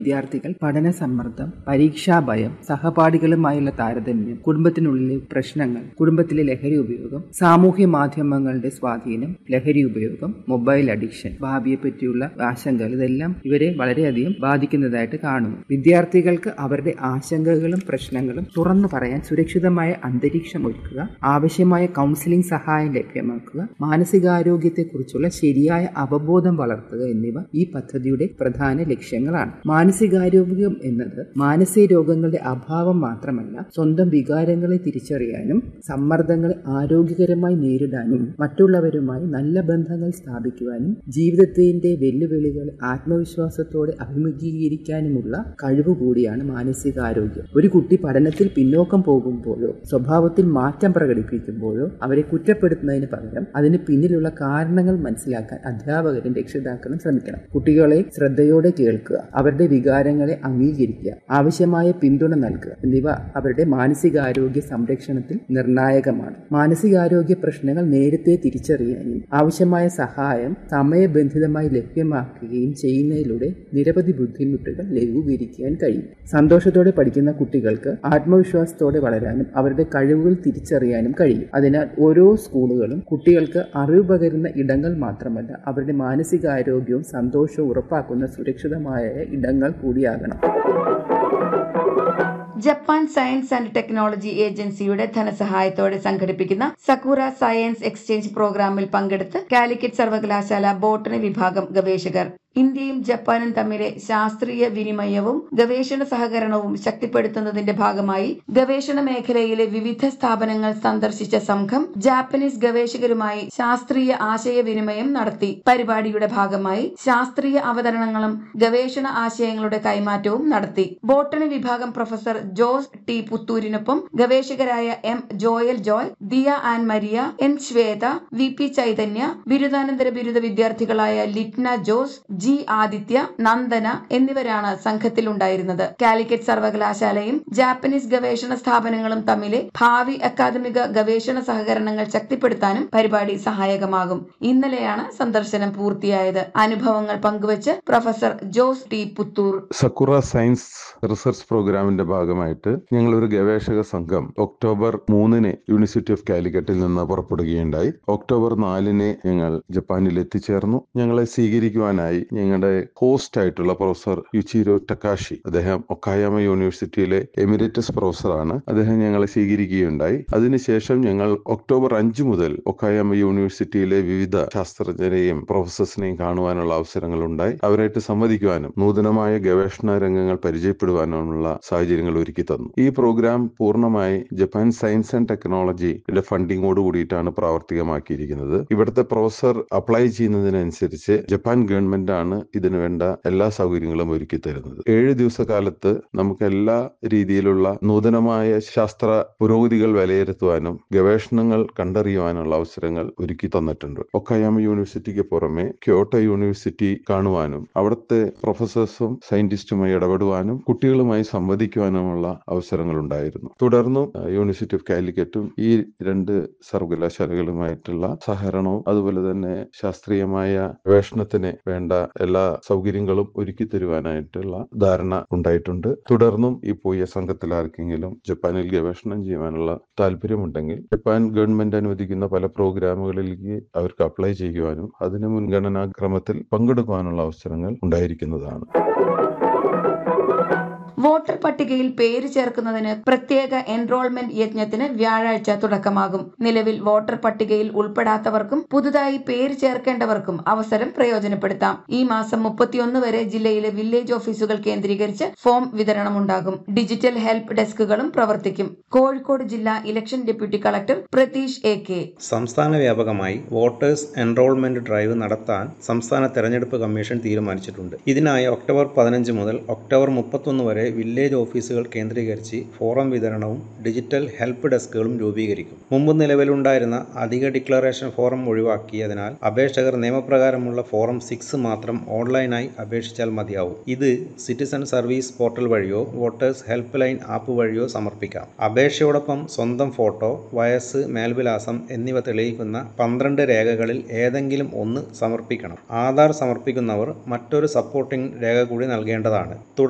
വിദ്യാർത്ഥികൾ പഠന സമ്മർദ്ദം പരീക്ഷാഭയം സഹപാഠികളുമായുള്ള താരതമ്യം കുടുംബത്തിനുള്ളിലെ പ്രശ്നങ്ങൾ കുടുംബത്തിലെ ലഹരി ഉപയോഗം സാമൂഹ്യ മാധ്യമങ്ങളുടെ സ്വാധീനം ലഹരി ഉപയോഗം മൊബൈൽ അഡിക്ഷൻ ഭാവിയെ പറ്റിയുള്ള ആശങ്കകൾ ഇതെല്ലാം ഇവരെ വളരെയധികം ബാധിക്കുന്നതായിട്ട് കാണുന്നു വിദ്യാർത്ഥികൾക്ക് അവരുടെ ആശങ്കകളും പ്രശ്നങ്ങളും തുറന്നു പറയാൻ സുരക്ഷിതമായ അന്തരീക്ഷം ഒരുക്കുക ആവശ്യമായ കൗൺസിലിംഗ് സഹായം ലഭ്യമാക്കുക മാനസികാരോഗ്യത്തെക്കുറിച്ചുള്ള ശരിയായ അവബോധം വളർത്തുക എന്നിവ ഈ പദ്ധതിയുടെ പ്രധാന ലക്ഷ്യങ്ങളാണ് മാനസികാരോഗ്യം എന്നത് മാനസിക രോഗങ്ങളുടെ അഭാവം മാത്രമല്ല സ്വന്തം വികാരങ്ങളെ തിരിച്ചറിയാനും സമ്മർദ്ദങ്ങളെ ആരോഗ്യകരമായി നേരിടാനും മറ്റുള്ളവരുമായി നല്ല ബന്ധങ്ങൾ സ്ഥാപിക്കുവാനും ജീവിതത്തിന്റെ വെല്ലുവിളികൾ ആത്മവിശ്വാസത്തോടെ അഭിമുഖീകരിക്കാനുമുള്ള കഴിവ് കൂടിയാണ് മാനസികാരോഗ്യം ഒരു കുട്ടി പഠനത്തിൽ പിന്നോക്കം പോകുമ്പോഴോ സ്വഭാവത്തിൽ മാറ്റം പ്രകടിപ്പിക്കുമ്പോഴോ അവരെ കുറ്റപ്പെടുത്തുന്നതിന് പകരം അതിന് പിന്നിലുള്ള കാരണങ്ങൾ മനസ്സിലാക്കാൻ അധ്യാപകരും രക്ഷിതാക്കളും ശ്രമിക്കണം കുട്ടികളെ ശ്രദ്ധയോടെ കേൾക്കുക അവരുടെ വികാരങ്ങളെ അംഗീകരിക്കുക ആവശ്യമായ പിന്തുണ നൽകുക എന്നിവ അവരുടെ മാനസികാരോഗ്യ സംരക്ഷണത്തിൽ നിർണായകമാണ് മാനസികാരോഗ്യ പ്രശ്നങ്ങൾ നേരത്തെ തിരിച്ചറിയാനും ആവശ്യമായ സഹായം സമയബന്ധിതമായി ലഭ്യമാക്കുകയും ചെയ്യുന്നതിലൂടെ നിരവധി ബുദ്ധിമുട്ടുകൾ ലഘൂകരിക്കാൻ കഴിയും സന്തോഷത്തോടെ പഠിക്കുന്ന കുട്ടികൾക്ക് ആത്മവിശ്വാസത്തോടെ വളരാനും അവരുടെ കഴിവുകൾ തിരിച്ചറിയാനും കഴിയും അതിനാൽ ഓരോ സ്കൂളുകളും കുട്ടികൾക്ക് അറിവ് പകരുന്ന ഇടങ്ങൾ മാത്രമല്ല അവരുടെ മാനസികാരോഗ്യവും സന്തോഷവും ഉറപ്പാക്കുന്ന സുരക്ഷിതമായ ഇടങ്ങൾ കൂടിയാകണം ജപ്പാൻ സയൻസ് ആൻഡ് ടെക്നോളജി ഏജൻസിയുടെ ധനസഹായത്തോടെ സംഘടിപ്പിക്കുന്ന സക്കൂറ സയൻസ് എക്സ്ചേഞ്ച് പ്രോഗ്രാമിൽ പങ്കെടുത്ത് കാലിക്കറ്റ് സർവകലാശാല ബോട്ടണി വിഭാഗം ഗവേഷകർ ഇന്ത്യയും ജപ്പാനും തമ്മിലെ ശാസ്ത്രീയ വിനിമയവും ഗവേഷണ സഹകരണവും ശക്തിപ്പെടുത്തുന്നതിന്റെ ഭാഗമായി ഗവേഷണ മേഖലയിലെ വിവിധ സ്ഥാപനങ്ങൾ സന്ദർശിച്ച സംഘം ജാപ്പനീസ് ഗവേഷകരുമായി ശാസ്ത്രീയ ആശയവിനിമയം നടത്തി പരിപാടിയുടെ ഭാഗമായി ശാസ്ത്രീയ അവതരണങ്ങളും ഗവേഷണ ആശയങ്ങളുടെ കൈമാറ്റവും നടത്തി ബോട്ടണി വിഭാഗം പ്രൊഫസർ ജോസ് ടി പുത്തൂരിനൊപ്പം ഗവേഷകരായ M Joel Joy Diya Ann Maria N Shweta V P Chaitanya ബിരുദാനന്തര ബിരുദ വിദ്യാർത്ഥികളായ ലിറ്റ്ന ജോസ് ജി ആദിത്യ നന്ദന എന്നിവരാണ് സംഘത്തിലുണ്ടായിരുന്നത് കാലിക്കറ്റ് സർവകലാശാലയും ജാപ്പനീസ് ഗവേഷണ സ്ഥാപനങ്ങളും തമ്മിലെ ഭാവി അക്കാദമിക ഗവേഷണ സഹകരണങ്ങൾ ശക്തിപ്പെടുത്താനും പരിപാടി സഹായകമാകും ഇന്നലെയാണ് സന്ദർശനം പൂർത്തിയായത് അനുഭവങ്ങൾ പങ്കുവച്ച് professor Jose T Puthur Sakura science research പ്രോഗ്രാമിന്റെ ഭാഗമായിട്ട് ഞങ്ങൾ ഒരു ഗവേഷക സംഘം ഒക്ടോബർ മൂന്നിന് യൂണിവേഴ്സിറ്റി ഓഫ് കാലിക്കറ്റിൽ നിന്ന് പുറപ്പെടുകയുണ്ടായി ഒക്ടോബർ നാലിന് ഞങ്ങൾ ജപ്പാനിൽ എത്തിച്ചേർന്നു ഞങ്ങളെ സ്വീകരിക്കുവാനായി ഞങ്ങളുടെ ഹോസ്റ്റ് ആയിട്ടുള്ള പ്രൊഫസർ യുചിരോ ടക്കാഷി അദ്ദേഹം ഒക്കായാമ യൂണിവേഴ്സിറ്റിയിലെ എമിറേറ്റസ് പ്രൊഫസറാണ് അദ്ദേഹം ഞങ്ങളെ സ്വീകരിക്കുകയുണ്ടായി അതിനുശേഷം ഞങ്ങൾ ഒക്ടോബർ അഞ്ച് മുതൽ ഒക്കായാമ യൂണിവേഴ്സിറ്റിയിലെ വിവിധ ശാസ്ത്രജ്ഞരെയും പ്രൊഫസേഴ്സിനെയും കാണുവാനുള്ള അവസരങ്ങൾ ഉണ്ടായി അവരായിട്ട് സംവദിക്കുവാനും നൂതനമായ ഗവേഷണ രംഗങ്ങൾ പരിചയപ്പെടുവാനുമുള്ള സാഹചര്യങ്ങൾ ഒരുക്കി തന്നു ഈ പ്രോഗ്രാം പൂർണ്ണമായി ജപ്പാൻ സയൻസ് ആൻഡ് ടെക്നോളജിയുടെ ഫണ്ടിങ്ങോട് കൂടിയിട്ടാണ് പ്രാവർത്തികമാക്കിയിരിക്കുന്നത് ഇവിടുത്തെ പ്രൊഫസർ അപ്ലൈ ചെയ്യുന്നതിനനുസരിച്ച് ജപ്പാൻ ഗവൺമെന്റ് ആണ് ഇതിനു വേണ്ട എല്ലാ സൗകര്യങ്ങളും ഒരുക്കി തരുന്നത് ഏഴ് ദിവസകാലത്ത് നമുക്ക് എല്ലാ രീതിയിലുള്ള നൂതനമായ ശാസ്ത്ര പുരോഗതികൾ വിലയിരുത്തുവാനും ഗവേഷണങ്ങൾ കണ്ടറിയുവാനുള്ള അവസരങ്ങൾ ഒരുക്കി തന്നിട്ടുണ്ട് ഒക്കായാമ യൂണിവേഴ്സിറ്റിക്ക് പുറമെ ക്യോട്ടോ യൂണിവേഴ്സിറ്റി കാണുവാനും അവിടുത്തെ പ്രൊഫസേഴ്സും സയന്റിസ്റ്റുമായി ഇടപെടുവാനും കുട്ടികളുമായി സംവദിക്കുവാനുമുള്ള അവസരങ്ങൾ ഉണ്ടായിരുന്നു തുടർന്നും യൂണിവേഴ്സിറ്റി ഓഫ് കാലിക്കറ്റും ഈ രണ്ട് സർവകലാശാലകളുമായിട്ടുള്ള സഹകരണവും അതുപോലെ തന്നെ ശാസ്ത്രീയമായ ഗവേഷണത്തിന് വേണ്ട എല്ലാ സൗകര്യങ്ങളും ഒരുക്കി തരുവാനായിട്ടുള്ള ധാരണ ഉണ്ടായിട്ടുണ്ട് തുടർന്നും ഈ പോയ സംഘത്തിൽ ആർക്കെങ്കിലും ജപ്പാനിൽ ഗവേഷണം ചെയ്യുവാനുള്ള താല്പര്യമുണ്ടെങ്കിൽ ജപ്പാൻ ഗവൺമെന്റ് അനുവദിക്കുന്ന പല പ്രോഗ്രാമുകളിലേക്ക് അവർക്ക് അപ്ലൈ ചെയ്യുവാനും അതിന് മുൻഗണനാക്രമത്തിൽ പങ്കെടുക്കുവാനുള്ള അവസരങ്ങൾ ഉണ്ടായിരിക്കുന്നതാണ് വോട്ടർ പട്ടികയിൽ പേര് ചേർക്കുന്നതിന് പ്രത്യേക എൻറോൾമെന്റ് യജ്ഞത്തിന് വ്യാഴാഴ്ച തുടക്കമാകും നിലവിൽ വോട്ടർ പട്ടികയിൽ ഉൾപ്പെടാത്തവർക്കും പുതുതായി പേര് ചേർക്കേണ്ടവർക്കും അവസരം പ്രയോജനപ്പെടുത്താം ഈ മാസം മുപ്പത്തിയൊന്ന് വരെ ജില്ലയിലെ വില്ലേജ് ഓഫീസുകൾ കേന്ദ്രീകരിച്ച് ഫോം വിതരണമുണ്ടാകും ഡിജിറ്റൽ ഹെൽപ്പ് ഡെസ്കുകളും പ്രവർത്തിക്കും കോഴിക്കോട് ജില്ലാ election deputy collector Pratheesh A K സംസ്ഥാന വ്യാപകമായി വോട്ടേഴ്സ് എൻറോൾമെന്റ് ഡ്രൈവ് നടത്താൻ സംസ്ഥാന തെരഞ്ഞെടുപ്പ് കമ്മീഷൻ തീരുമാനിച്ചിട്ടുണ്ട് ഇതിനായി ഒക്ടോബർ പതിനഞ്ച് മുതൽ ഒക്ടോബർ മുപ്പത്തൊന്ന് വരെ വില്ലേജ് ഓഫീസുകൾ കേന്ദ്രീകരിച്ച് ഫോറം വിതരണവും ഡിജിറ്റൽ ഹെൽപ്പ് ഡെസ്കുകളും രൂപീകരിക്കും മുമ്പ് നിലവിലുണ്ടായിരുന്ന അധിക ഡിക്ലറേഷൻ ഫോറം ഒഴിവാക്കിയതിനാൽ അപേക്ഷകർ നിയമപ്രകാരമുള്ള ഫോറം സിക്സ് മാത്രം ഓൺലൈനായി അപേക്ഷിച്ചാൽ മതിയാവും ഇത് സിറ്റിസൺ സർവീസ് പോർട്ടൽ വഴിയോ വോട്ടേഴ്സ് ഹെൽപ്പ് ലൈൻ ആപ്പ് വഴിയോ സമർപ്പിക്കാം അപേക്ഷയോടൊപ്പം സ്വന്തം ഫോട്ടോ വയസ്സ് മേൽവിലാസം എന്നിവ തെളിയിക്കുന്ന പന്ത്രണ്ട് രേഖകളിൽ ഏതെങ്കിലും ഒന്ന് സമർപ്പിക്കണം ആധാർ സമർപ്പിക്കുന്നവർ മറ്റൊരു സപ്പോർട്ടിംഗ് രേഖ കൂടി നൽകേണ്ടതാണ്